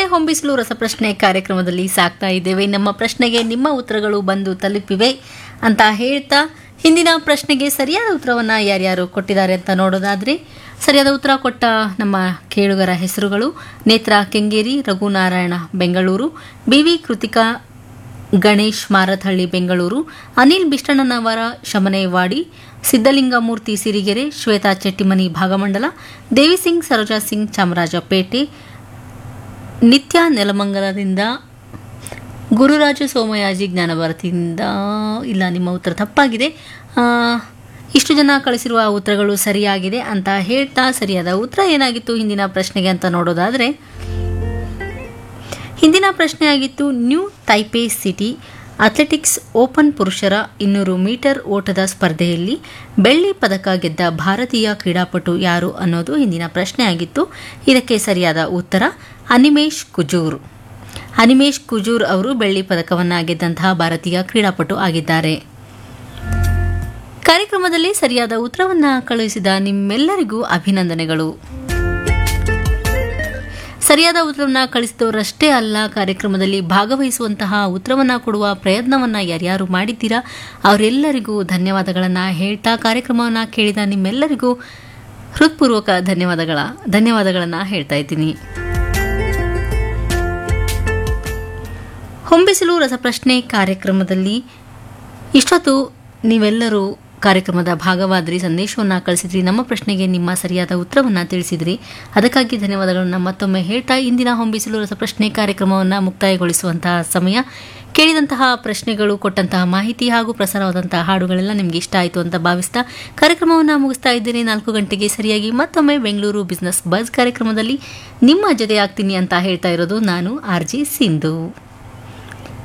ಹೊಂಬಿಸಲು ರಸಪ್ರಶ್ನೆ ಕಾರ್ಯಕ್ರಮದಲ್ಲಿ ಸಾಕ್ತಾ ಇದ್ದೇವೆ ನಮ್ಮ ಪ್ರಶ್ನೆಗೆ ನಿಮ್ಮ ಉತ್ತರಗಳು ಬಂದು ತಲುಪಿವೆ ಅಂತ ಹೇಳ್ತಾ ಹಿಂದಿನ ಪ್ರಶ್ನೆಗೆ ಸರಿಯಾದ ಉತ್ತರವನ್ನು ಯಾರ್ಯಾರು ಕೊಟ್ಟಿದ್ದಾರೆ ಅಂತ ನೋಡೋದಾದ್ರೆ ಸರಿಯಾದ ಉತ್ತರ ಕೊಟ್ಟ ನಮ್ಮ ಕೇಳುಗರ ಹೆಸರುಗಳು ನೇತ್ರ ಕೆಂಗೇರಿ ರಘುನಾರಾಯಣ ಬೆಂಗಳೂರು ಬಿವಿ ಕೃತಿಕಾ ಗಣೇಶ್ ಮಾರಥಹಳ್ಳಿ ಬೆಂಗಳೂರು ಅನಿಲ್ ಬಿಷ್ಟಣ್ಣನವರ ಶಮನೇವಾಡಿ ಸಿದ್ದಲಿಂಗಮೂರ್ತಿ ಸಿರಿಗೆರೆ ಶ್ವೇತಾ ಚೆಟ್ಟಿಮನಿ ಭಾಗಮಂಡಲ ದೇವಿಸಿಂಗ್ ಸರೋಜಾ ಸಿಂಗ್ ಚಾಮರಾಜಪೇಟೆ ನಿತ್ಯ ನೆಲಮಂಗಲದಿಂದ ಗುರುರಾಜ ಸೋಮಯಾಜಿ ಜ್ಞಾನಭಾರತಿಯಿಂದ ಇಲ್ಲ ನಿಮ್ಮ ಉತ್ತರ ತಪ್ಪಾಗಿದೆ ಆ, ಇಷ್ಟು ಜನ ಕಳಿಸಿರುವ ಉತ್ತರಗಳು ಸರಿಯಾಗಿದೆ ಅಂತ ಹೇಳ್ತಾ ಸರಿಯಾದ ಉತ್ತರ ಏನಾಗಿತ್ತು ಹಿಂದಿನ ಪ್ರಶ್ನೆಗೆ ಅಂತ ನೋಡೋದಾದರೆ ಹಿಂದಿನ ಪ್ರಶ್ನೆ ಆಗಿತ್ತು New Taipei City athletics open ಪುರುಷರ ಇನ್ನೂರು ಮೀಟರ್ ಓಟದ ಸ್ಪರ್ಧೆಯಲ್ಲಿ ಬೆಳ್ಳಿ ಪದಕ ಗೆದ್ದ ಭಾರತೀಯ ಕ್ರೀಡಾಪಟು ಯಾರು ಅನ್ನೋದು ಹಿಂದಿನ ಪ್ರಶ್ನೆ ಆಗಿತ್ತು ಇದಕ್ಕೆ ಸರಿಯಾದ ಉತ್ತರ ಅನಿಮೇಶ್ ಕುಜೂರ್ ಅನಿಮೇಶ್ ಕುಜೂರ್ ಅವರು ಬೆಳ್ಳಿ ಪದಕವನ್ನು ಗೆದ್ದಂತಹ ಭಾರತೀಯ ಕ್ರೀಡಾಪಟು ಆಗಿದ್ದಾರೆ ಕಾರ್ಯಕ್ರಮದಲ್ಲಿ ಸರಿಯಾದ ಉತ್ತರವನ್ನು ಕಳುಹಿಸಿದ ನಿಮ್ಮೆಲ್ಲರಿಗೂ ಅಭಿನಂದನೆಗಳು ಸರಿಯಾದ ಉತ್ತರವನ್ನು ಕಳಿಸಿದವರಷ್ಟೇ ಅಲ್ಲ ಕಾರ್ಯಕ್ರಮದಲ್ಲಿ ಭಾಗವಹಿಸುವಂತಹ ಉತ್ತರವನ್ನು ಕೊಡುವ ಪ್ರಯತ್ನವನ್ನು ಯಾರ್ಯಾರು ಮಾಡಿದ್ದೀರಾ ಅವರೆಲ್ಲರಿಗೂ ಧನ್ಯವಾದಗಳನ್ನು ಹೇಳ್ತಾ ಕಾರ್ಯಕ್ರಮವನ್ನು ಕೇಳಿದ ನಿಮ್ಮೆಲ್ಲರಿಗೂ ಹೃತ್ಪೂರ್ವಕ ಧನ್ಯವಾದಗಳ ಧನ್ಯವಾದಗಳನ್ನು ಹೇಳ್ತಾ ಇದ್ದೀನಿ ಹೊಂಬಿಸಿಲು ರಸಪ್ರಶ್ನೆ ಕಾರ್ಯಕ್ರಮದಲ್ಲಿ ಇಷ್ಟೊತ್ತು ನೀವೆಲ್ಲರೂ ಕಾರ್ಯಕ್ರಮದ ಭಾಗವಾದ್ರಿ ಸಂದೇಶವನ್ನು ಕಳಿಸಿದ್ರಿ ನಮ್ಮ ಪ್ರಶ್ನೆಗೆ ನಿಮ್ಮ ಸರಿಯಾದ ಉತ್ತರವನ್ನು ತಿಳಿಸಿದ್ರಿ ಅದಕ್ಕಾಗಿ ಧನ್ಯವಾದಗಳನ್ನು ಮತ್ತೊಮ್ಮೆ ಹೇಳ್ತಾ ಇಂದಿನ ಹೊಂಬಿಸಿಲು ರಸಪ್ರಶ್ನೆ ಕಾರ್ಯಕ್ರಮವನ್ನು ಮುಕ್ತಾಯಗೊಳಿಸುವಂತಹ ಸಮಯ ಕೇಳಿದಂತಹ ಪ್ರಶ್ನೆಗಳು ಕೊಟ್ಟಂತಹ ಮಾಹಿತಿ ಹಾಗೂ ಪ್ರಸಾರವಾದಂತಹ ಹಾಡುಗಳೆಲ್ಲ ನಿಮಗೆ ಇಷ್ಟ ಆಯಿತು ಅಂತ ಭಾವಿಸ್ತಾ ಕಾರ್ಯಕ್ರಮವನ್ನು ಮುಗಿಸ್ತಾ ಇದ್ದೇನೆ ನಾಲ್ಕು ಗಂಟೆಗೆ ಸರಿಯಾಗಿ ಮತ್ತೊಮ್ಮೆ ಬೆಂಗಳೂರು ಬಿಸ್ನೆಸ್ ಬಸ್ ಕಾರ್ಯಕ್ರಮದಲ್ಲಿ ನಿಮ್ಮ ಜೊತೆ ಆಗ್ತೀನಿ ಅಂತ ಹೇಳ್ತಾ ಇರೋದು ನಾನು ಆರ್ ಜಿ ಸಿಂಧು